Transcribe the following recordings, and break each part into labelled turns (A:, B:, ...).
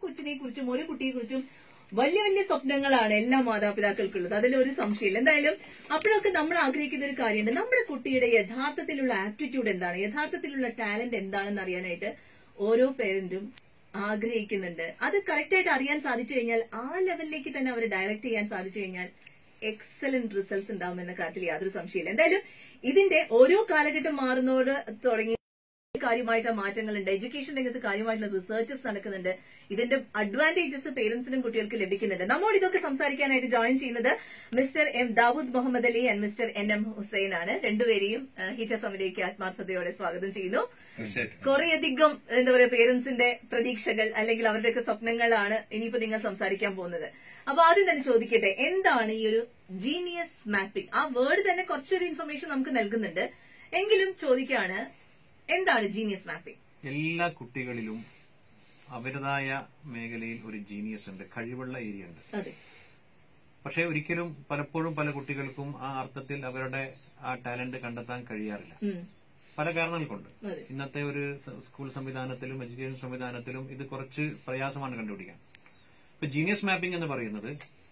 A: കൊച്ചിനെ കുറിച്ചും ഒരു കുട്ടിയെ കുറിച്ചും വലിയ വലിയ സ്വപ്നങ്ങളാണ് എല്ലാ മാതാപിതാക്കൾക്കുള്ളത് അതിൽ ഒരു സംശയമില്ല എന്തായാലും അപ്പോഴൊക്കെ നമ്മൾ ആഗ്രഹിക്കുന്ന ഒരു കാര്യമുണ്ട് നമ്മുടെ കുട്ടിയുടെ യഥാർത്ഥത്തിലുള്ള ആപ്റ്റിറ്റ്യൂഡ് എന്താണ് യഥാർത്ഥത്തിലുള്ള ടാലന്റ് എന്താണെന്ന് അറിയാനായിട്ട് ഓരോ പേരന്റും ആഗ്രഹിക്കുന്നുണ്ട് അത് കറക്റ്റ് ആയിട്ട് അറിയാൻ സാധിച്ചു കഴിഞ്ഞാൽ ആ ലെവലിലേക്ക് തന്നെ അവർ ഡയറക്റ്റ് ചെയ്യാൻ സാധിച്ചു കഴിഞ്ഞാൽ എക്സലന്റ് റിസൾട്ട്സ് ഉണ്ടാവുമെന്ന കാര്യത്തിൽ യാതൊരു സംശയമില്ല എന്തായാലും ഇതിന്റെ ഓരോ കാലഘട്ടം മാറുന്നതോട് തുടങ്ങി കാര്യമായിട്ട് മാറ്റങ്ങളുണ്ട് എഡ്യൂക്കേഷൻ രംഗത്ത് കാര്യമായിട്ടുള്ള റിസർച്ചസ് നടക്കുന്നുണ്ട് ഇതിന്റെ അഡ്വാൻറ്റേജസ് പേരൻസിനും കുട്ടികൾക്ക് ലഭിക്കുന്നുണ്ട് നമ്മോട് ഇതൊക്കെ സംസാരിക്കാനായിട്ട് ജോയിൻ ചെയ്യുന്നത് mister M Dawood Muhammad Ali and mister N M Hussain ആണ് രണ്ടുപേരെയും ഹിറ്റ് എഫ് എമ്മിലേക്ക് ആത്മാർത്ഥതയോടെ സ്വാഗതം ചെയ്യുന്നു
B: തീർച്ചയായിട്ടും
A: കുറേയധികം എന്താ പറയാ പേരൻസിന്റെ പ്രതീക്ഷകൾ അല്ലെങ്കിൽ അവരുടെയൊക്കെ സ്വപ്നങ്ങളാണ് ഇനിയിപ്പോ നിങ്ങൾ സംസാരിക്കാൻ പോകുന്നത് അപ്പൊ ആദ്യം തന്നെ ചോദിക്കട്ടെ എന്താണ് ഈ ഒരു ജീനിയസ് മാപ്പിംഗ് ആ വേർഡ് തന്നെ കുറച്ചൊരു ഇൻഫർമേഷൻ നമുക്ക് നൽകുന്നുണ്ട് എങ്കിലും ചോദിക്കാണ് എന്താണ് ജീനിയസ് മാപ്പിംഗ്
B: എല്ലാ കുട്ടികളിലും അവരുടേതായ മേഖലയിൽ ഒരു ജീനിയസ് ഉണ്ട് കഴിവുള്ള ഏരിയ ഉണ്ട്
A: അതെ
B: പക്ഷേ ഒരിക്കലും പലപ്പോഴും പല കുട്ടികൾക്കും ആ അർത്ഥത്തിൽ അവരുടെ ആ ടാലന്റ് കണ്ടെത്താൻ കഴിയാറില്ല
A: ഉം.
B: പല കാരണങ്ങൾ കൊണ്ട്
A: അതെ
B: ഇന്നത്തെ ഒരു സ- സ്കൂൾ സംവിധാനത്തിലും എഡ്യൂക്കേഷൻ സംവിധാനത്തിലും ഇത് കുറച്ച് പ്രയാസമാണ് കണ്ടുപിടിക്കാൻ ഇപ്പൊ ജീനിയസ് മാപ്പിംഗ് എന്ന് പറയുന്നത്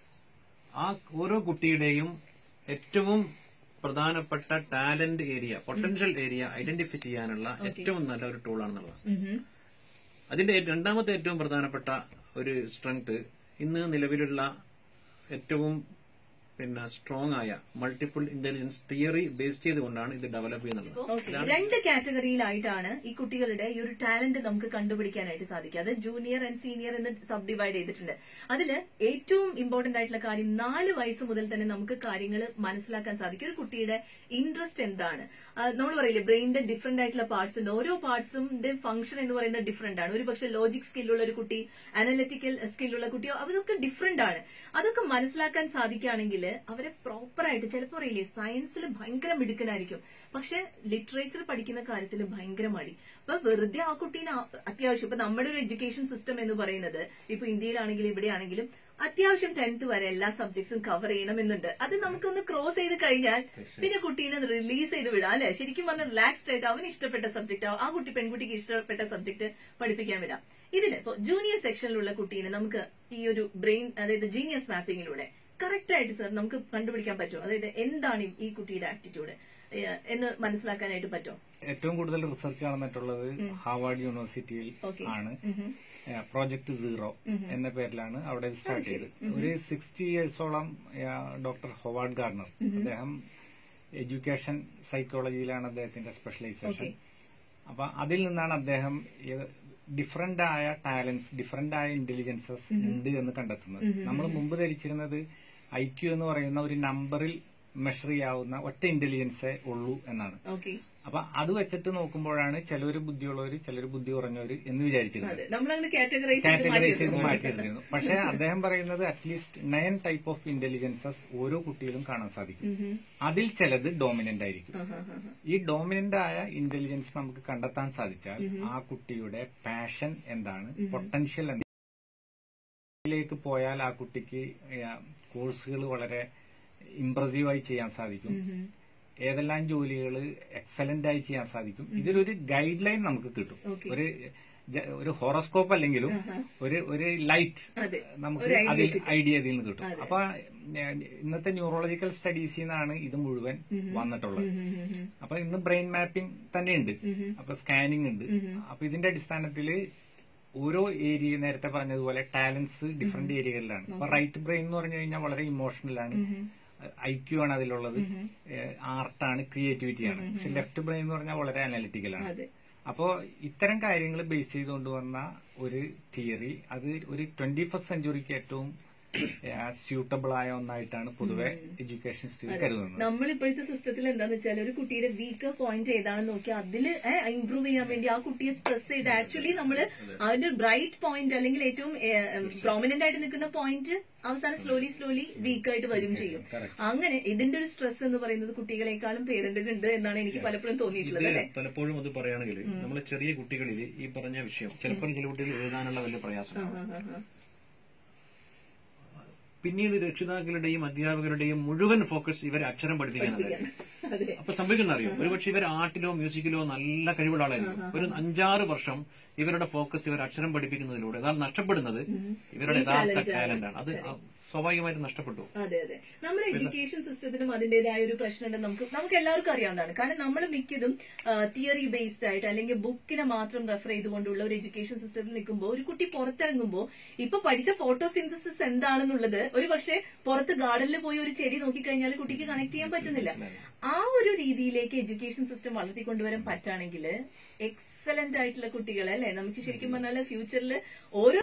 B: ആ ഓരോ കുട്ടിയുടെയും ഏറ്റവും പ്രധാനപ്പെട്ട talent area potential area identify ചെയ്യാനുള്ള ഏറ്റവും നല്ല ഒരു ടൂളാണെന്നുള്ളതാണ്
A: ഉം.
B: അതിന്റെ രണ്ടാമത്തെ ഏറ്റവും പ്രധാനപ്പെട്ട ഒരു സ്ട്രെങ്ത് ഇന്ന് നിലവിലുള്ള ഏറ്റവും പിന്നെ സ്ട്രോങ് ആയ മൾട്ടിപ്പിൾ ഇന്റലിജൻസ് തിയറി ബേസ് ചെയ്തുകൊണ്ടാണ് ഇത് ഡെവലപ്പ് ചെയ്യുന്നത്
A: ഓക്കെ രണ്ട് കാറ്റഗറിയിലായിട്ടാണ് ഈ കുട്ടികളുടെ ഈ ഒരു ടാലന്റ് നമുക്ക് കണ്ടുപിടിക്കാനായിട്ട് സാധിക്കുക അത് ജൂനിയർ ആൻഡ് സീനിയർ എന്ന് സബ് ഡിവൈഡ് ചെയ്തിട്ടുണ്ട് അതില് ഏറ്റവും ഇമ്പോർട്ടന്റ് ആയിട്ടുള്ള കാര്യം നാല് വയസ്സ് മുതൽ തന്നെ നമുക്ക് കാര്യങ്ങൾ മനസ്സിലാക്കാൻ സാധിക്കും ഒരു കുട്ടിയുടെ ഇൻട്രസ്റ്റ് എന്താണ് നമ്മൾ പറയില്ലേ ബ്രെയിനിന്റെ ഡിഫറെന്റ് ആയിട്ടുള്ള പാർട്സ് ഉണ്ട് ഓരോ പാർട്സും ഫംഗ്ഷൻ എന്ന് പറയുന്നത് ഡിഫറെന്റ് ആണ് ഒരു പക്ഷെ ലോജിക് സ്കില്ലുള്ള ഒരു കുട്ടി അനലിറ്റിക്കൽ സ്കില്ലുള്ള കുട്ടിയോ അതൊക്കെ ഡിഫറെന്റ് ആണ് അതൊക്കെ മനസ്സിലാക്കാൻ സാധിക്കുകയാണെങ്കിൽ അവരെ പ്രോപ്പർ ആയിട്ട് ചിലപ്പോൾ അറിയില്ലേ സയൻസിൽ ഭയങ്കര മിടുക്കനായിരിക്കും പക്ഷെ ലിറ്ററേച്ചർ പഠിക്കുന്ന കാര്യത്തിൽ ഭയങ്കര മടി അപ്പൊ വെറുതെ ആ കുട്ടീനെ ആ- അത്യാവശ്യം ഇപ്പൊ നമ്മുടെ ഒരു എഡ്യൂക്കേഷൻ സിസ്റ്റം എന്ന് പറയുന്നത് ഇപ്പൊ ഇന്ത്യയിലാണെങ്കിലും ഇവിടെയാണെങ്കിലും അത്യാവശ്യം ടെൻത്ത് വരെ എല്ലാ സബ്ജക്ട്സും കവർ ചെയ്യണമെന്നുണ്ട് അത് നമുക്കൊന്ന് ക്രോസ് ചെയ്ത് കഴിഞ്ഞാൽ പിന്നെ കുട്ടീനെ റിലീസ് ചെയ്ത് വിടാം അല്ലെ ശരിക്കും പറഞ്ഞാൽ റിലാക്സ്ഡ് ആയിട്ട് അവന് ഇഷ്ടപ്പെട്ട സബ്ജക്ട് ആ കുട്ടി പെൺകുട്ടിക്ക് ഇഷ്ടപ്പെട്ട സബ്ജക്ട് പഠിപ്പിക്കാൻ വിടാം ഇതില് ഇപ്പൊ ജൂനിയർ സെക്ഷനിലുള്ള കുട്ടീനെ നമുക്ക് ഈ ഒരു ബ്രെയിൻ അതായത് ജീനിയസ് മാപ്പിങ്ങിലൂടെ കറക്റ്റ് ആയിട്ട് സർ നമുക്ക് കണ്ടുപിടിക്കാൻ പറ്റുമോ അതായത് എന്താണ് ഈ- ഈ കുട്ടിയുടെ ആറ്റിറ്റ്യൂഡ് എന്ന് മനസ്സിലാക്കാനായിട്ട് പറ്റുമോ
C: ഏറ്റവും കൂടുതൽ റിസർച്ച് നടന്നിട്ടുള്ളത് ഹാവാർഡ് യൂണിവേഴ്സിറ്റിയിൽ
A: ഓക്കെ
C: ആണ് പ്രോജക്ട് സീറോ എന്ന പേരിലാണ് അവിടെ സ്റ്റാർട്ട് ചെയ്തത് ഒരു സിക്സ്റ്റി ഇയേഴ്സോളം ഡോക്ടർ ഹൊവാർഡ് ഗാർണർ അദ്ദേഹം എഡ്യൂക്കേഷൻ സൈക്കോളജിയിലാണ് അദ്ദേഹത്തിന്റെ സ്പെഷ്യലൈസേഷൻ
A: Okay.
C: അപ്പൊ അതിൽ നിന്നാണ് അദ്ദേഹം ഡിഫറെന്റ് ആയ ടാലൻസ് ഡിഫറെന്റ് ആയ ഇന്റലിജൻസസ് ഉണ്ട് എന്ന് കണ്ടെത്തുന്നത് നമ്മൾ മുമ്പ് ധരിച്ചിരുന്നത് ഐ ക്യു എന്ന് പറയുന്ന ഒരു നമ്പറിൽ മെഷർ ചെയ്യാവുന്ന ഒറ്റ ഇന്റലിജൻസേ ഉള്ളൂ എന്നാണ്
A: ഓക്കെ
C: അപ്പൊ അത് വെച്ചിട്ട് നോക്കുമ്പോഴാണ് ചിലവര് ബുദ്ധിയുള്ളവര് ചിലര് ബുദ്ധി കുറഞ്ഞവര് എന്ന് വിചാരിച്ചിരുന്നത്
A: അതെ നമ്മളങ്ങനെ കാറ്റഗറൈസ് ചെയ്ത്
C: കാറ്റഗറൈസ് ചെയ്ത്
A: മാറ്റി
C: മാറ്റിയിരുന്നു പക്ഷെ അദ്ദേഹം പറയുന്നത് at least nine type of intelligences ഓരോ കുട്ടിയിലും കാണാൻ സാധിക്കും അതിൽ ചിലത് ഡോമിനന്റ് ആയിരിക്കും ഈ ഡോമിനന്റ് ആയ ഇന്റലിജൻസ് നമുക്ക് കണ്ടെത്താൻ സാധിച്ചാൽ ആ കുട്ടിയുടെ പാഷൻ എന്താണ് പൊട്ടൻഷ്യൽ ിലേക്ക് പോയാൽ ആ കുട്ടിക്ക് കോഴ്സുകൾ വളരെ ഇംപ്രസീവായി ചെയ്യാൻ സാധിക്കും ഏതെല്ലാം ജോലികൾ എക്സലന്റ് ആയി ചെയ്യാൻ സാധിക്കും ഇതിലൊരു ഗൈഡ് ലൈൻ നമുക്ക് കിട്ടും
A: Okay.
C: ഒരു ജ- ഒരു ഹോറോസ്കോപ്പ് അല്ലെങ്കിലും ഒരു ഒരു ലൈറ്റ്
A: അതെ
C: നമുക്ക്
A: ഒരു idea
C: അതിൽ
A: കിട്ടും.
C: ഐഡിയ ഇതിൽ നിന്ന് കിട്ടും
A: അതെ.
C: അപ്പൊ ഞാൻ ഇന്നത്തെ ന്യൂറോളജിക്കൽ സ്റ്റഡീസിൽ നിന്നാണ് ഇത് മുഴുവൻ വന്നിട്ടുള്ളത് അപ്പൊ ഇന്ന് ബ്രെയിൻ മാപ്പിംഗ് തന്നെ ഉണ്ട് അപ്പൊ സ്കാനിങ് ഉണ്ട് അപ്പൊ ഇതിന്റെ അടിസ്ഥാനത്തില് ഓരോ ഏരിയ നേരത്തെ പറഞ്ഞതുപോലെ ടാലൻസ് ഡിഫറെന്റ് ഏരിയകളിലാണ് അപ്പൊ റൈറ്റ് ബ്രെയിൻ എന്ന് പറഞ്ഞു കഴിഞ്ഞാൽ വളരെ ഇമോഷണൽ ആണ് ഐ ക്യു ആണ് അതിലുള്ളത് ആർട്ടാണ് ക്രിയേറ്റിവിറ്റി ആണ് പക്ഷെ ലെഫ്റ്റ് ബ്രെയിൻ എന്ന് പറഞ്ഞാൽ വളരെ അനാലിറ്റിക്കൽ ആണ്
A: അതെ
C: അപ്പോ ഇത്തരം കാര്യങ്ങൾ ബേസ് ചെയ്തുകൊണ്ട് വന്ന ഒരു തിയറി അത് ഒരു ട്വന്റി ഫസ്റ്റ് സെഞ്ചുറിക്ക് ഏറ്റവും സ്യൂട്ടബിൾ ആയ ഒന്നായിട്ടാണ് പൊതുവെ എഡ്യൂക്കേഷൻ ഹിസ്റ്ററി കരുതുന്നത്
A: നമ്മൾ ഇപ്പോഴത്തെ സിസ്റ്റത്തിൽ എന്താന്ന് വെച്ചാൽ ഒരു കുട്ടിയുടെ വീക്ക് പോയിന്റ് ഏതാണെന്ന് നോക്കി അതിൽ ഇംപ്രൂവ് ചെയ്യാൻ വേണ്ടി ആ കുട്ടിയെ സ്ട്രെസ് ചെയ്ത് ആക്ച്വലി നമ്മൾ അവന്റെ ബ്രൈറ്റ് പോയിന്റ് അല്ലെങ്കിൽ ഏറ്റവും പ്രോമിനന്റ് ആയിട്ട് നിൽക്കുന്ന പോയിന്റ് അവസാനം സ്ലോലി സ്ലോലി വീക്ക് ആയിട്ട് വരും ചെയ്യും അങ്ങനെ ഇതിന്റെ ഒരു സ്ട്രെസ് എന്ന് പറയുന്നത് കുട്ടികളെക്കാളും പേരന്റിന് ഉണ്ട് എന്നാണ് എനിക്ക് പലപ്പോഴും തോന്നിയിട്ടുള്ളത്
B: ഇത്
A: അല്ലെ
B: പലപ്പോഴും അത് പറയുകയാണെങ്കിൽ നമ്മൾ ചെറിയ കുട്ടികളിൽ ഈ പറഞ്ഞ വിഷയം ചിലപ്പോൾ ചില കുട്ടികൾ എഴുതാനുള്ള വലിയ പ്രയാസം പിന്നീട് രക്ഷിതാക്കളുടെയും അധ്യാപകരുടെയും മുഴുവൻ ഫോക്കസ് ഇവരെ അക്ഷരം പഠിപ്പിക്കാനല്ല
A: അതെ
B: അപ്പൊ സംഭവിക്കുന്ന അറിയോ ഒരുപക്ഷെ ഇവർ ആർട്ടിലോ മ്യൂസിക്കിലോ നല്ല കഴിവുള്ള ആളായിരിക്കും ഒരു അഞ്ചാറ് വർഷം ഇവരുടെ ഫോക്കസ് ഇവർ അക്ഷരം പഠിപ്പിക്കുന്നതിലൂടെ അതാണ് നഷ്ടപ്പെടുന്നത് ഇവരുടെ
A: ഈ
B: യഥാർത്ഥ
A: talent ആണ്.
B: ടാലന്റ് ആണ് അത് സ്വാഭാവികമായിട്ട് നഷ്ടപ്പെട്ടു
A: അതെ അതെ നമ്മുടെ എഡ്യൂക്കേഷൻ സിസ്റ്റത്തിനും അതിന്റേതായ ഒരു പ്രശ്നമുണ്ട് നമുക്ക് നമുക്ക് എല്ലാവർക്കും അറിയാവുന്നതാണ് കാരണം നമ്മൾ മിക്കതും തിയറി ബേസ്ഡ് ആയിട്ട് അല്ലെങ്കിൽ ബുക്കിനെ മാത്രം റെഫർ ചെയ്തുകൊണ്ടുള്ള ഒരു എഡ്യൂക്കേഷൻ സിസ്റ്റത്തിൽ നിൽക്കുമ്പോൾ ഒരു കുട്ടി പുറത്തിറങ്ങുമ്പോൾ ഇപ്പൊ പഠിച്ച ഫോട്ടോസിന്തസിസ് എന്താണെന്നുള്ളത് ഒരു പക്ഷേ പുറത്ത് ഗാർഡനിൽ പോയി ഒരു ചെടി നോക്കിക്കഴിഞ്ഞാൽ കുട്ടിക്ക് കണക്ട് ചെയ്യാൻ പറ്റുന്നില്ല ആ ഒരു രീതിയിലേക്ക് എഡ്യൂക്കേഷൻ സിസ്റ്റം വളർത്തിക്കൊണ്ടുവരാൻ പറ്റുകയാണെങ്കിൽ എക്സലന്റ് ആയിട്ടുള്ള കുട്ടികളെ അല്ലെ നമുക്ക് ശരിക്കും പറഞ്ഞാൽ ഫ്യൂച്ചറിൽ ഓരോ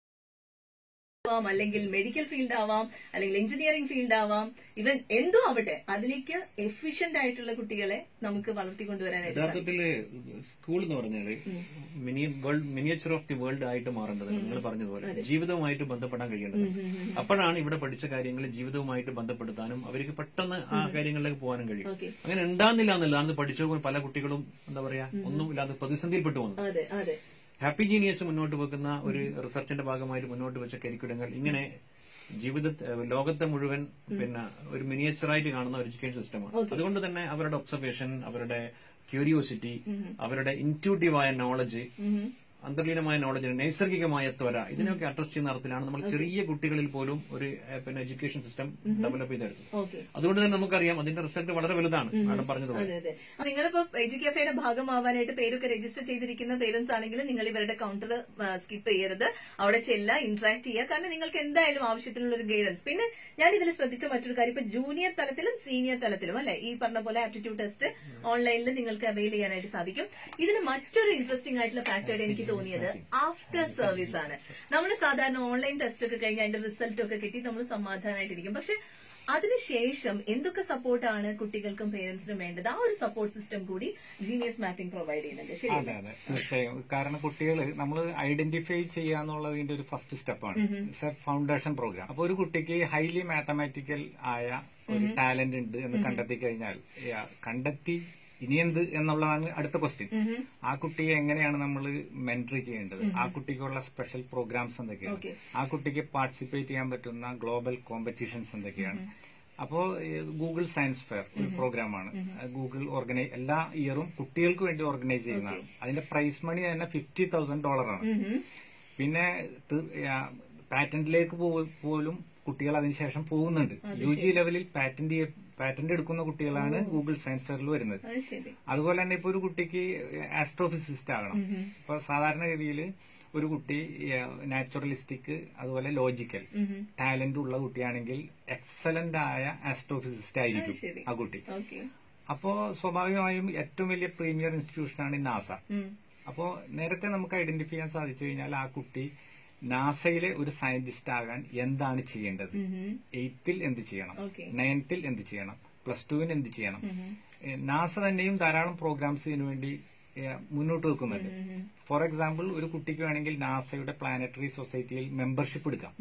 A: ആവാം അല്ലെങ്കിൽ മെഡിക്കൽ ഫീൽഡ് ആവാം അല്ലെങ്കിൽ എഞ്ചിനീയറിംഗ് ഫീൽഡ് ആവാം ഇവൻ എന്തോ ആവട്ടെ അതിലേക്ക് എഫിഷ്യന്റ് ആയിട്ടുള്ള കുട്ടികളെ നമുക്ക് വളർത്തിക്കൊണ്ടുവരാനായിട്ട് സാധിക്കും.
B: യഥാർത്ഥത്തില് സ്കൂൾ എന്ന് പറഞ്ഞാല് mini world miniature of the world ആയിട്ട് മാറേണ്ടത് നിങ്ങൾ പറഞ്ഞതുപോലെ ജീവിതവുമായിട്ട് ബന്ധപ്പെടാൻ കഴിയേണ്ടത് അപ്പോഴാണ് ഇവിടെ പഠിച്ച കാര്യങ്ങൾ ജീവിതവുമായിട്ട് ബന്ധപ്പെടുത്താനും അവർക്ക് പെട്ടെന്ന് ആ കാര്യങ്ങളിലേക്ക് പോകാനും കഴിയും
A: ഓക്കെ
B: അങ്ങനെ ഉണ്ടാകുന്നില്ല എന്നല്ല അന്ന് പഠിച്ച പല കുട്ടികളും എന്താ പറയാ ഒന്നും ഇല്ലാതെ പ്രതിസന്ധിയിൽപ്പെട്ടു വന്നു
A: അതെ അതെ
B: ഹാപ്പി ജീനിയസ് മുന്നോട്ട് വെക്കുന്ന ഒരു റിസർച്ചിന്റെ ഭാഗമായിട്ട് മുന്നോട്ട് വെച്ച കരിക്കുലങ്ങൾ ഇങ്ങനെ ജീവിത ലോകത്തെ മുഴുവൻ പിന്നെ ഒരു മിനിയേച്ചറായിട്ട് കാണുന്ന ഒരു എഡ്യൂക്കേഷൻ സിസ്റ്റമാണ് അതുകൊണ്ട് തന്നെ അവരുടെ ഒബ്സർവേഷൻ അവരുടെ ക്യൂരിയോസിറ്റി അവരുടെ ഇൻറ്റ്യൂട്ടീവായ നോളജ്
A: ഉം.
B: അന്തർലീനമായ നോളജ് നൈസർഗികമായ ത്വര ഇതിനൊക്കെ അഡ്രസ് ചെയ്യുന്ന അർത്ഥത്തിലാണ് നമ്മൾ ചെറിയ കുട്ടികളിൽ പോലും ഒരു ഏഹ്, പിന്നെ എഡ്യൂക്കേഷൻ സിസ്റ്റം ഡെവലപ്പ് ചെയ്തെടുത്തത്
A: ഓക്കെ
B: അതുകൊണ്ട് തന്നെ നമുക്കറിയാം അതിന്റെ റിസൾട്ട് വളരെ വലുതാണ് മാഡം പറഞ്ഞതുപോലെ
A: അതെ അതെ അപ്പൊ നിങ്ങളിപ്പോ എഡ്യൂക്കേഫയുടെ ഭാഗമാവാനായിട്ട് പേരൊക്കെ രജിസ്റ്റർ ചെയ്തിരിക്കുന്ന പേരൻസ് ആണെങ്കിൽ നിങ്ങൾ ഇവരുടെ കൗണ്ടർ സ്കിപ്പ് ചെയ്യരുത് അവിടെ ചെല്ല ഇന്ററാക്ട് ചെയ്യുക കാരണം നിങ്ങൾക്ക് എന്തായാലും ആവശ്യത്തിനുള്ള ഒരു ഗൈഡൻസ് പിന്നെ ഞാൻ ഇതിൽ ശ്രദ്ധിച്ച മറ്റൊരു കാര്യം ഇപ്പൊ ജൂനിയർ തലത്തിലും സീനിയർ തലത്തിലും അല്ലെ ഈ പറഞ്ഞ പോലെ ആപ്റ്റിറ്റ്യൂഡ് ടെസ്റ്റ് ഓൺലൈനിൽ നിങ്ങൾക്ക് അവൈൽ ചെയ്യാനായിട്ട് സാധിക്കും ഇതിന് മറ്റൊരു ഇൻട്രസ്റ്റിംഗ് ആയിട്ടുള്ള ഫാക്ടറായിട്ട് എനിക്ക് തോന്നിയത് ആഫ്റ്റർ സർവീസ് ആണ് നമ്മൾ സാധാരണ ഓൺലൈൻ ടെസ്റ്റ് ഒക്കെ കഴിഞ്ഞ് അതിന്റെ റിസൾട്ട് ഒക്കെ കിട്ടി നമ്മൾ സമാധാനമായിട്ടിരിക്കും പക്ഷെ അതിനുശേഷം എന്തൊക്കെ സപ്പോർട്ടാണ് കുട്ടികൾക്കും പേരൻസിനും വേണ്ടത് ആ ഒരു സപ്പോർട്ട് സിസ്റ്റം കൂടി ജീനിയസ് മാപ്പിംഗ് പ്രൊവൈഡ് ചെയ്യുന്നുണ്ട്
C: അതെ
A: ശരിയല്ലേ
C: അതെ തീർച്ചയായും കാരണം കുട്ടികൾ നമ്മൾ ഐഡന്റിഫൈ ചെയ്യാന്നുള്ളതിന്റെ ഒരു ഫസ്റ്റ് സ്റ്റെപ്പാണ് ഫൗണ്ടേഷൻ പ്രോഗ്രാം അപ്പൊ ഒരു കുട്ടിക്ക് ഹൈലി മാത്തമാറ്റിക്കൽ ആയ ഒരു ടാലന്റ് ഉണ്ട് എന്ന് കണ്ടെത്തി കഴിഞ്ഞാൽ യാ, കണ്ടെത്തി ഇനി എന്ത് എന്നുള്ളതാണ് അടുത്ത ക്വസ്റ്റ്യൻ ആ കുട്ടിയെ എങ്ങനെയാണ് നമ്മൾ മെന്ററി ചെയ്യേണ്ടത് ആ കുട്ടിക്കുള്ള സ്പെഷ്യൽ പ്രോഗ്രാംസ് എന്തൊക്കെയാണ്
A: ഓക്കെ
C: ആ കുട്ടിക്ക് പാർട്ടിസിപ്പേറ്റ് ചെയ്യാൻ പറ്റുന്ന ഗ്ലോബൽ കോമ്പറ്റീഷൻസ് എന്തൊക്കെയാണ് അപ്പോ ഗൂഗിൾ സയൻസ് ഫെയർ ഒരു പ്രോഗ്രാമാണ് ഗൂഗിൾ ഓർഗനൈസ് എല്ലാ ഇയറും കുട്ടികൾക്ക് വേണ്ടി ഓർഗനൈസ് ചെയ്യുന്നതാണ് അതിന്റെ പ്രൈസ് മണി തന്നെ ഫിഫ്റ്റി തൗസൻഡ് ഡോളറാണ് പിന്നെ പാറ്റന്റിലേക്ക് പോലും കുട്ടികൾ അതിനുശേഷം പോകുന്നുണ്ട് യു ജി ലെവലിൽ പാറ്റന്റ് പാറ്റന്റ് എടുക്കുന്ന കുട്ടികളാണ് ഗൂഗിൾ സയൻസ് ഫെയറിൽ വരുന്നത്
A: അത് ശരി
C: അതുപോലെ തന്നെ ഇപ്പൊ ഒരു കുട്ടിക്ക് ആസ്ട്രോഫിസിസ്റ്റ് ആകണം ഇപ്പൊ സാധാരണഗതിയിൽ ഒരു കുട്ടി നാച്ചുറലിസ്റ്റിക് അതുപോലെ ലോജിക്കൽ ടാലന്റ് ഉള്ള കുട്ടിയാണെങ്കിൽ എക്സലന്റ് ആയ ആസ്ട്രോഫിസിസ്റ്റ് ആയിരിക്കും
A: ശരി.
C: ആ കുട്ടി
A: ഓക്കെ
C: അപ്പോ സ്വാഭാവികമായും ഏറ്റവും വലിയ പ്രീമിയർ ഇൻസ്റ്റിറ്റ്യൂഷനാണ് നാസ അപ്പോ നേരത്തെ നമുക്ക് ഐഡന്റിഫൈ ചെയ്യാൻ സാധിച്ചു കഴിഞ്ഞാൽ ആ കുട്ടി നാസയിലെ ഒരു സയന്റിസ്റ്റ് ആകാൻ എന്താണ് ചെയ്യേണ്ടത് എയ്ത്തിൽ എന്ത് ചെയ്യണം
A: ഓക്കെ
C: നയൻത്തിൽ എന്ത് ചെയ്യണം പ്ലസ് ടുവിന് എന്ത് ചെയ്യണം ഏഹ് നാസ തന്നെയും ധാരാളം പ്രോഗ്രാംസ് ഇതിനു വേണ്ടി ഏഹ് മുന്നോട്ട് വെക്കുന്നുണ്ട് ഫോർ എക്സാമ്പിൾ ഒരു കുട്ടിക്ക് വേണമെങ്കിൽ നാസയുടെ പ്ലാനറ്ററി സൊസൈറ്റിയിൽ മെമ്പർഷിപ്പ് എടുക്കാം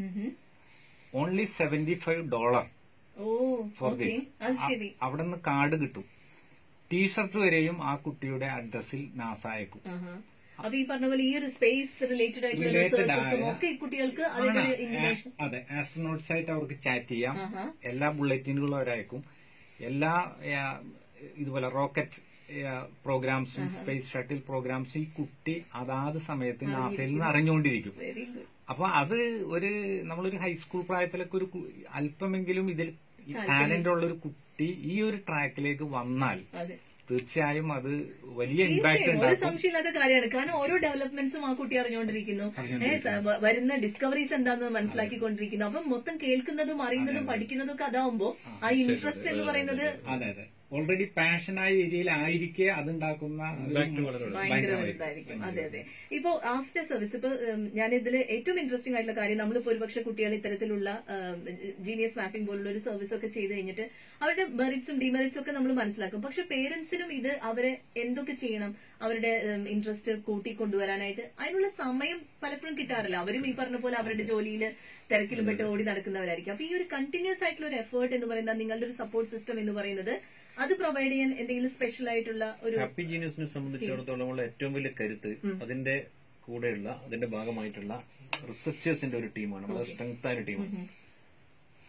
C: only seventy five dollar
A: oh
C: four
A: okay
C: this
A: അത് ശരി
C: അവിടെ നിന്ന് കാർഡ് കിട്ടും ടീഷർട്ട് വരെയും ആ കുട്ടിയുടെ അഡ്രസ്സിൽ നാസ അയക്കും
A: ആഹാ. അപ്പൊ ഈ പറഞ്ഞ പോലെ ഈ ഒരു സ്പേസ് റിലേറ്റഡ് ആയിട്ടുള്ള
C: Related
A: റിസർച്ചസും
C: ആയ-
A: ഒക്കെ ഈ കുട്ടികൾക്ക് അതിന്റെ
C: ആണ്.
A: ഒരു ഇൻഫർമേഷൻ
C: ആ- അതെ ആസ്ട്രോനോട്ട്സ് ആയിട്ട് അവർക്ക് ചാറ്റ് ചെയ്യാം
A: ആഹാ.
C: എല്ലാ ബുള്ളറ്റിനുകളും അവരയക്കും എല്ലാ ആ, ഇതുപോലെ റോക്കറ്റ് പ്രോഗ്രാംസും സ്പേസ് ഷട്ടിൽ പ്രോഗ്രാംസും ഈ കുട്ടി അതാത് സമയത്ത് നാസയിൽ നിന്ന് അറിഞ്ഞുകൊണ്ടിരിക്കും
A: വെരി ഗുഡ്
C: അപ്പൊ അത് ഒരു നമ്മളൊരു ഹൈസ്കൂൾ പ്രായത്തിലൊക്കെ ഒരു കു- അല്പമെങ്കിലും ഇതിൽ ടാലന്റ് ഉള്ള ഒരു കുട്ടി ഈ ഒരു ട്രാക്കിലേക്ക് വന്നാൽ
A: അതെ
C: തീർച്ചയായും അത് വലിയ ഇമ്പാക്ട്
A: തീർച്ചയായും ഒരു
C: ഉണ്ടാക്കും
A: സംശയമില്ലാത്ത കാര്യമാണ് കാരണം ഓരോ ഡെവലപ്മെന്റ്സും ആ കുട്ടി അറിഞ്ഞുകൊണ്ടിരിക്കുന്നു ഏ, സ- വ- വരുന്ന ഡിസ്കവറീസ് എന്താണെന്ന് മനസ്സിലാക്കിക്കൊണ്ടിരിക്കുന്നു അപ്പം മൊത്തം കേൾക്കുന്നതും അറിയുന്നതും പഠിക്കുന്നതും ഒക്കെ അതാവുമ്പോ ആ ഇൻട്രസ്റ്റ് എന്ന് പറയുന്നത്
C: അതെ അതെ ഓൾറെഡി പാഷനായ ഏരിയയിലായിരിക്കെ അതുണ്ടാക്കുന്ന ഒരു
B: Impact വളരെ വലുതാണ്.
A: ഭയങ്കര വലുതായിരിക്കും അതെ അതെ ഇപ്പോ ആഫ്റ്റർ സർവീസ് ഇപ്പൊ ഞാൻ ഇതിൽ ഏറ്റവും ഇൻട്രസ്റ്റിംഗ് ആയിട്ടുള്ള കാര്യം നമ്മളിപ്പോ ഒരുപക്ഷെ കുട്ടികൾ ഇത്തരത്തിലുള്ള ജീനിയസ് മാപ്പിംഗ് പോലുള്ള ഒരു സർവീസ് ഒക്കെ ചെയ്ത് കഴിഞ്ഞിട്ട് അവരുടെ മെറിറ്റ്സും ഡിമെറിറ്റ്സും ഒക്കെ നമ്മൾ മനസ്സിലാക്കും പക്ഷെ പേരൻസിനും ഇത് അവരെ എന്തൊക്കെ ചെയ്യണം അവരുടെ ഇൻട്രസ്റ്റ് കൂട്ടി കൊണ്ടുവരാനായിട്ട് അതിനുള്ള സമയം പലപ്പോഴും കിട്ടാറില്ല അവരും ഈ പറഞ്ഞ പോലെ അവരുടെ ജോലിയിൽ തിരക്കിലും പെട്ട് ഓടി നടക്കുന്നവരായിരിക്കും അപ്പൊ ഈ ഒരു കണ്ടിന്യൂസ് ആയിട്ടുള്ള ഒരു എഫേർട്ട് എന്ന് പറയുന്നത് നിങ്ങളുടെ ഒരു സപ്പോർട്ട് സിസ്റ്റം എന്ന് പറയുന്നത് അത് പ്രൊവൈഡ് ചെയ്യാൻ എന്തെങ്കിലും സ്പെഷ്യൽ ആയിട്ടുള്ള ഒരു
B: ഹാപ്പി ജീനിയസിനെ സംബന്ധിച്ചിടത്തോളം ഉള്ള ഏറ്റവും വലിയ കരുത്ത് അതിന്റെ കൂടെയുള്ള അതിന്റെ ഭാഗമായിട്ടുള്ള റിസർച്ചേഴ്സിന്റെ ഒരു ടീമാണ് വളരെ സ്ട്രെങ്ത് ആയ ടീമാണ്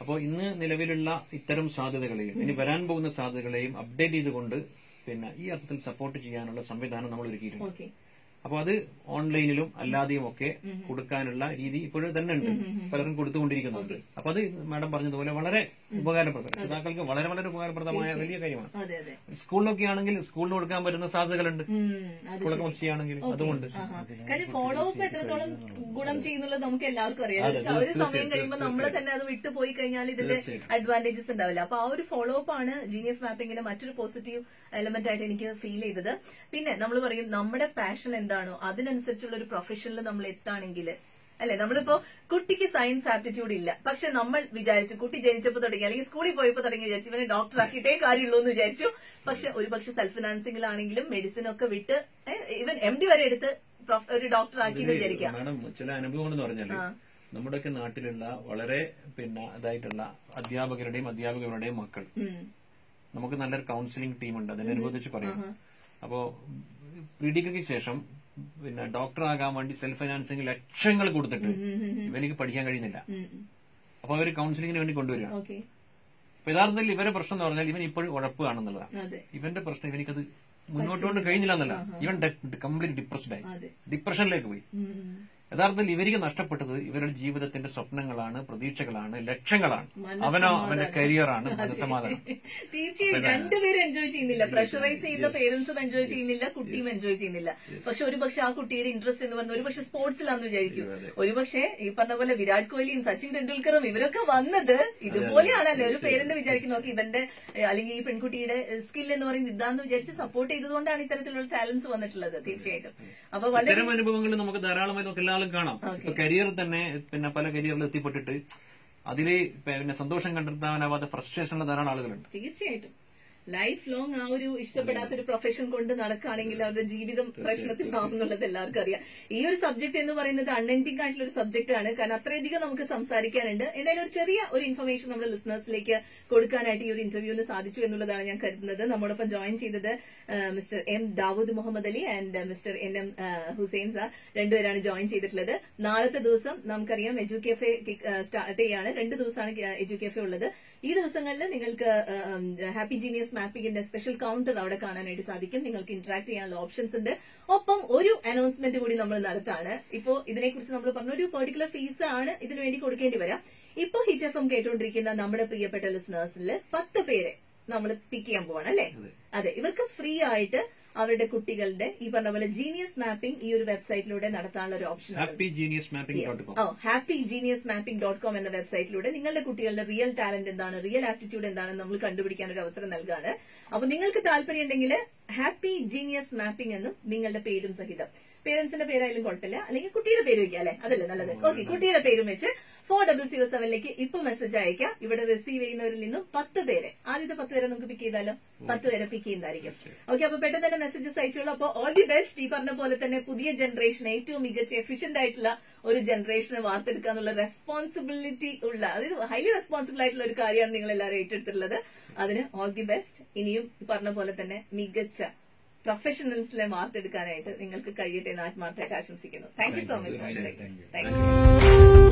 B: അപ്പോൾ ഇന്ന് നിലവിലുള്ള ഇത്തരം സാധ്യതകളെയും ഇനി വരാൻ പോകുന്ന സാധ്യതകളെയും അപ്ഡേറ്റ് ചെയ്തുകൊണ്ട് പിന്നെ ഈ അർത്ഥത്തിൽ സപ്പോർട്ട് ചെയ്യാനുള്ള സംവിധാനം നമ്മൾ ഒരുക്കിയിട്ടുണ്ട്
A: ഓക്കെ
B: അപ്പോൾ അത് ഓൺലൈനിലും അല്ലാതെയും ഒക്കെ കൊടുക്കാനുള്ള രീതി ഇപ്പോഴും തന്നെ ഉണ്ട് പലരും കൊടുത്തുകൊണ്ടിരിക്കുന്നുണ്ട് അപ്പൊ അത് മാഡം പറഞ്ഞതുപോലെ വളരെ ഉപകാരപ്രദം രക്ഷിതാക്കൾക്ക് വളരെ വളരെ ഉപകാരപ്രദമായ വലിയ കാര്യമാണ്
A: അതെ അതെ
B: സ്കൂളിലൊക്കെ ആണെങ്കിൽ സ്കൂളിന് കൊടുക്കാൻ പറ്റുന്ന സാധ്യതകളുണ്ട്
A: ഉം, അത്
B: സ്കൂളൊക്കെ ചെയ്യുകയാണെങ്കിൽ അതുകൊണ്ട്
A: ആഹാ. കാര്യം ഫോളോ അപ്പ് എത്രത്തോളം ഗുണം ചെയ്യുന്നുള്ളത് നമുക്ക് എല്ലാവർക്കും അറിയാം അത് ഒരു സമയം കഴിയുമ്പോൾ നമ്മൾ തന്നെ അത് വിട്ടു പോയി കഴിഞ്ഞാൽ ഇതിന്റെ അഡ്വാൻറ്റേജസ് ഉണ്ടാവില്ല അപ്പൊ ആ ഒരു ഫോളോ അപ്പ് ആണ് ജീനിയസ് മാപ്പിങ്ങിന്റെ മറ്റൊരു പോസിറ്റീവ് എലമെന്റ് ആയിട്ട് എനിക്ക് ഫീൽ ചെയ്തത് പിന്നെ നമ്മൾ പറയും നമ്മുടെ പാഷൻ എന്താണോ അതിനനുസരിച്ചുള്ള ഒരു പ്രൊഫഷനിൽ നമ്മൾ എത്താണെങ്കിൽ അല്ലെ നമ്മളിപ്പോ കുട്ടിക്ക് സയൻസ് ആപ്റ്റിറ്റ്യൂഡ് ഇല്ല പക്ഷെ നമ്മൾ വിചാരിച്ചു കുട്ടി ജനിച്ചപ്പോൾ തുടങ്ങി അല്ലെങ്കിൽ സ്കൂളിൽ പോയപ്പോ തുടങ്ങി വിചാരിച്ചു ഇവനെ ഡോക്ടർ ആക്കിയിട്ടേ കാര്യമുള്ളൂ എന്ന് വിചാരിച്ചു പക്ഷെ ഒരുപക്ഷെ സെൽഫ് ഫിനാൻസിംഗിലാണെങ്കിലും മെഡിസിൻ ഒക്കെ വിട്ട് ഇവൻ എം ഡി വരെ എടുത്ത് പ്രൊഫ- ഒരു ഡോക്ടർ ആക്കി എന്ന് വിചാരിക്കാം
B: മാഡം ചില അനുഭവങ്ങൾ എന്ന് പറഞ്ഞാല് നമ്മുടെയൊക്കെ നാട്ടിലുള്ള വളരെ പിന്നെ ഇതായിട്ടുള്ള അധ്യാപകരുടെയും അധ്യാപകരുടെയും മക്കൾ
A: ഉം.
B: നമുക്ക് നല്ലൊരു കൗൺസിലിംഗ് ടീം ഉണ്ട് അതിനനുബന്ധിച്ച് പറയും അപ്പോ പ്രീ ഡിഗ്രിക്ക് ശേഷം പിന്നെ ഡോക്ടർ ആകാൻ വേണ്ടി സെൽഫ് ഫൈനാൻസിങ് ലക്ഷങ്ങൾ കൊടുത്തിട്ട് ഇവനിക്ക് പഠിക്കാൻ കഴിയുന്നില്ല
A: ഉം, ഉം.
B: അപ്പൊ അവർ കൗൺസിലിങ്ങിന് വേണ്ടി കൊണ്ടുവരിക
A: ഓക്കെ
B: അപ്പൊ യഥാർത്ഥത്തിൽ ഇവരെ പ്രശ്നം എന്ന് പറഞ്ഞാൽ ഇവൻ ഇപ്പോഴും ഉഴപ്പാണെന്നുള്ളതാണ്
A: അതെ
B: ഇവന്റെ പ്രശ്നം ഇവനിക്കത് മുന്നോട്ട് കൊണ്ട് കഴിഞ്ഞില്ല എന്നല്ല ഇവൻ കംപ്ലീറ്റ് ഡിപ്രസ്ഡ് ആയി
A: അതെ
B: ഡിപ്രഷനിലേക്ക് പോയി
A: ഉം, ഉം.
B: യഥാർത്ഥത്തിൽ ഇവർക്ക് നഷ്ടപ്പെട്ടത് ഇവരുടെ ജീവിതത്തിന്റെ സ്വപ്നങ്ങളാണ് പ്രതീക്ഷകളാണ് ലക്ഷ്യങ്ങളാണ്
A: മനസ്സമാധാനം.
B: അവനോ അവന്റെ കരിയറാണ് മനസ്സമാധാനം
A: തീർച്ചയായും രണ്ടുപേരും എൻജോയ് ചെയ്യുന്നില്ല പ്രഷറൈസ് ചെയ്യുന്ന പേരൻസും എൻജോയ് ചെയ്യുന്നില്ല കുട്ടിയും എൻജോയ് ചെയ്യുന്നില്ല പക്ഷെ ഒരുപക്ഷെ ആ കുട്ടിയുടെ ഇൻട്രസ്റ്റ് എന്ന് പറഞ്ഞാൽ ഒരുപക്ഷെ സ്പോർട്സിലാന്ന് വിചാരിക്കും
B: അതെ.
A: ഒരുപക്ഷെ ഈ പറഞ്ഞ പോലെ വിരാട് കോഹ്ലിയും സച്ചിൻ ടെണ്ടുൽക്കറും ഇവരൊക്കെ വന്നത് ഇതുപോലെയാണല്ലോ ഒരു പേരന്റ് വിചാരിക്കും നോക്കി ഇവന്റെ ഏഹ്, അല്ലെങ്കിൽ ഈ പെൺകുട്ടിയുടെ സ്കിൽ എന്ന് പറയുന്നത് ഇതാന്ന് വിചാരിച്ച് സപ്പോർട്ട് ചെയ്തതുകൊണ്ടാണ് ഇത്തരത്തിലുള്ള ടാലൻസ് വന്നിട്ടുള്ളത് തീർച്ചയായിട്ടും അപ്പൊ വളരെ
B: ഇത്തരം അനുഭവങ്ങൾ നമുക്ക് ധാരാളമായി നമുക്ക് എല്ലാവരും കാണാം
A: Okay.
B: ഇപ്പൊ കരിയർ തന്നെ പിന്നെ പല കരിയറിൽ എത്തിപ്പെട്ടിട്ട് അതില് പിന്നെ സന്തോഷം കണ്ടെത്താനാവാത്ത ഫ്രസ്ട്രേഷനുള്ള ധാരാളം ആളുകളുണ്ട്
A: തീർച്ചയായിട്ടും ലൈഫ് ലോങ് ആ ഒരു ഇഷ്ടപ്പെടാത്ത ഒരു പ്രൊഫഷൻ കൊണ്ട് നടക്കുകയാണെങ്കിൽ അവരുടെ ജീവിതം പ്രശ്നത്തിലാവും എന്നുള്ളത് എല്ലാവർക്കും അറിയാം ഈ ഒരു സബ്ജക്ട് എന്ന് പറയുന്നത് അൺഎൻഡിങ് ആയിട്ടുള്ള ഒരു സബ്ജക്ട് ആണ് കാരണം അത്രയധികം നമുക്ക് സംസാരിക്കാനുണ്ട് എന്തായാലും ഒരു ചെറിയ ഒരു ഇൻഫർമേഷൻ നമ്മുടെ ലിസണേഴ്സിലേക്ക് കൊടുക്കാനായിട്ട് ഈ ഒരു ഇന്റർവ്യൂവിന് സാധിച്ചു എന്നുള്ളതാണ് ഞാൻ കരുതുന്നത് നമ്മോടൊപ്പം ജോയിൻ ചെയ്തത് mister M Dawood Muhammad Ali and mister N M Hussain sir രണ്ടുപേരാണ് ജോയിൻ ചെയ്തിട്ടുള്ളത് നാളത്തെ ദിവസം നമുക്കറിയാം എജു കെഫെ സ്റ്റാർട്ട് ചെയ്യാണ് രണ്ട് ദിവസമാണ് എജു കെഫെ ഉള്ളത് ഈ ദിവസങ്ങളിൽ നിങ്ങൾക്ക് ഹാപ്പി ജീനിയസ് മാപ്പിംഗിന്റെ സ്പെഷ്യൽ കൗണ്ടർ അവിടെ കാണാനായിട്ട് സാധിക്കും നിങ്ങൾക്ക് ഇന്ററാക്ട് ചെയ്യാനുള്ള ഓപ്ഷൻസ് ഉണ്ട് ഒപ്പം ഒരു അനൗൺസ്മെന്റ് കൂടി നമ്മൾ നടത്താണ് ഇപ്പോ ഇതിനെക്കുറിച്ച് നമ്മൾ പറഞ്ഞ ഒരു പെർട്ടിക്കുലർ ഫീസ് ആണ് ഇതിനു വേണ്ടി കൊടുക്കേണ്ടി വരാം ഇപ്പൊ ഹിറ്റ് എഫ് എം കേട്ടുകൊണ്ടിരിക്കുന്ന നമ്മുടെ പ്രിയപ്പെട്ട ലിസണേഴ്സിൽ പത്ത് പേരെ നമ്മൾ പിക്ക് ചെയ്യാൻ പോവാണ് അല്ലേ
B: അതെ.
A: അതെ ഇവർക്ക് ഫ്രീ ആയിട്ട് അവരുടെ കുട്ടികളുടെ ഈ പറഞ്ഞ പോലെ ജീനിയസ് മാപ്പിംഗ് ഈ ഒരു വെബ്സൈറ്റിലൂടെ നടത്താനുള്ള ഒരു option
B: happy genius mapping dot com
A: ഓ happy genius mapping dot com എന്ന വെബ്സൈറ്റിലൂടെ നിങ്ങളുടെ കുട്ടികളുടെ റിയൽ ടാലന്റ് എന്താണ് റിയൽ ആപ്റ്റിറ്റ്യൂഡ് എന്താണെന്ന് നമ്മൾ കണ്ടുപിടിക്കാൻ ഒരു അവസരം നൽകുകയാണ് അപ്പൊ നിങ്ങൾക്ക് താല്പര്യം ഉണ്ടെങ്കിൽ ഹാപ്പി ജീനിയസ് മാപ്പിംഗ് എന്നും നിങ്ങളുടെ പേരും സഹിതം പേരൻസിന്റെ പേരായാലും കുഴപ്പമില്ല അല്ലെങ്കിൽ കുട്ടിയുടെ പേര് വെക്കുക അല്ലെ അതല്ലേ നല്ലത് ഓക്കെ കുട്ടിയുടെ പേരും വെച്ച് ഫോർ ഡബിൾ സീറോ സെവനിലേക്ക് ഇപ്പൊ മെസ്സേജ് അയക്കാം ഇവിടെ റിസീവ് ചെയ്യുന്നവരിൽ നിന്നും പത്ത് പേരെ ആദ്യത്തെ പത്ത് പേരെ നമുക്ക് പിക്ക് ചെയ്താലോ പത്ത് പേരെ പിക്ക് ചെയ്യുന്നതായിരിക്കും ഓക്കെ അപ്പൊ പെട്ടെന്ന് തന്നെ മെസ്സേജസ് അയച്ചോളൂ അപ്പൊ ഓൾ ദി ബെസ്റ്റ് ഈ പറഞ്ഞ പോലെ തന്നെ പുതിയ ജനറേഷൻ ഏറ്റവും മികച്ച എഫിഷ്യന്റ് ആയിട്ടുള്ള ഒരു ജനറേഷനെ വാർത്തെടുക്കുക എന്നുള്ള റെസ്പോൺസിബിലിറ്റി ഉള്ള അതായത് ഹൈലി റെസ്പോൺസിബിൾ ആയിട്ടുള്ള ഒരു കാര്യമാണ് നിങ്ങൾ എല്ലാവരും ഏറ്റെടുത്തിട്ടുള്ളത് അതിന് ഓൾ ദി ബെസ്റ്റ് ഇനിയും ഈ പറഞ്ഞ പോലെ തന്നെ മികച്ച പ്രൊഫഷണൽസിലെ വാർത്തെടുക്കാനായിട്ട് നിങ്ങൾക്ക് കഴിയട്ടെ എന്ന് ആത്മാർത്ഥമായിട്ട് ആശംസിക്കുന്നു thank you so much
C: Thank you.
A: Thank U